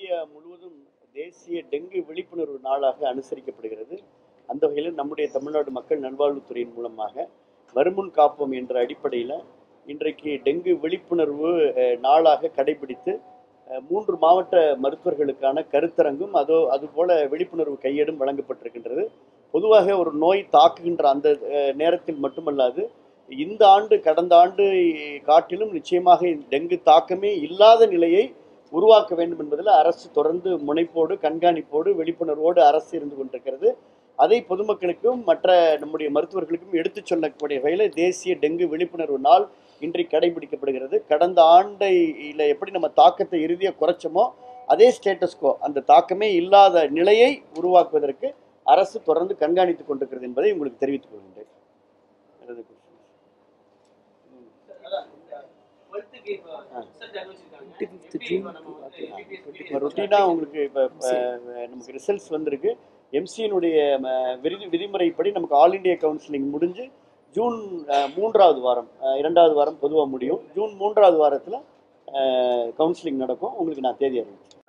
India முழுவதும் தேசிய dengue விழிப்புணர்வு நாளாக அனுசரிக்கப்படுகிறது அந்த வகையில் நம்முடைய தமிழ்நாடு மக்கள் நல்வாழ்வுத்துறையின் மூலமாக வருமுன் காப்போம் என்ற அடிப்படையில் இன்றைக்கு டெங்கு விழிப்புணர்வு அஹ், நாளாக கடைபிடித்து அஹ், மூன்று மாவட்ட மருத்துவர்களுக்கான கருத்தரங்கும் அதோ அதுபோல விழிப்புணர்வு கையேடும் வழங்கப்பட்டிருக்கின்றது பொதுவாக ஒரு நோய் தாக்குகின்ற அந்த அஹ், நேரத்தில் மட்டுமல்லாது இந்த ஆண்டு கடந்த ஆண்டு காட்டிலும் நிச்சயமாக இந்த டெங்கு தாக்கமே இல்லாத நிலையை உருவாக்க வேண்டும் என்பதில் அரசு தொடர்ந்து முனைப்போடு கண்காணிப்போடு விழிப்புணர்வோடு அரசு இருந்து கொண்டிருக்கிறது அதை பொதுமக்களுக்கும் மற்ற நம்முடைய மருத்துவர்களுக்கும் எடுத்துச் சொல்லக்கூடிய வகையில் தேசிய டெங்கு விழிப்புணர்வு நாள் இன்றைக்கு கடைபிடிக்கப்படுகிறது கடந்த ஆண்டையில் எப்படி நம்ம தாக்கத்தை இறுதியாக குறைச்சோமோ அதே ஸ்டேட்டஸ்கோ அந்த தாக்கமே இல்லாத நிலையை உருவாக்குவதற்கு அரசு தொடர்ந்து கண்காணித்துக் கொண்டிருக்கிறது என்பதை உங்களுக்கு தெரிவித்துக் கொள்கின்றேன் எனது questions. இப்போ ரொட்டீனாக உங்களுக்கு இப்போ நமக்கு ரிசல்ட்ஸ் வந்திருக்கு எம்சியினுடைய விதி விதிமுறைப்படி நமக்கு ஆல் இண்டியா கவுன்சிலிங் முடிஞ்சு ஜூன் அஹ், மூன்றாவது வாரம் அஹ், இரண்டாவது வாரம் பொதுவாக முடியும் ஜூன் மூன்றாவது வாரத்தில் கவுன்சிலிங் நடக்கும் உங்களுக்கு நான் தேதி அறிவிக்கிறேன்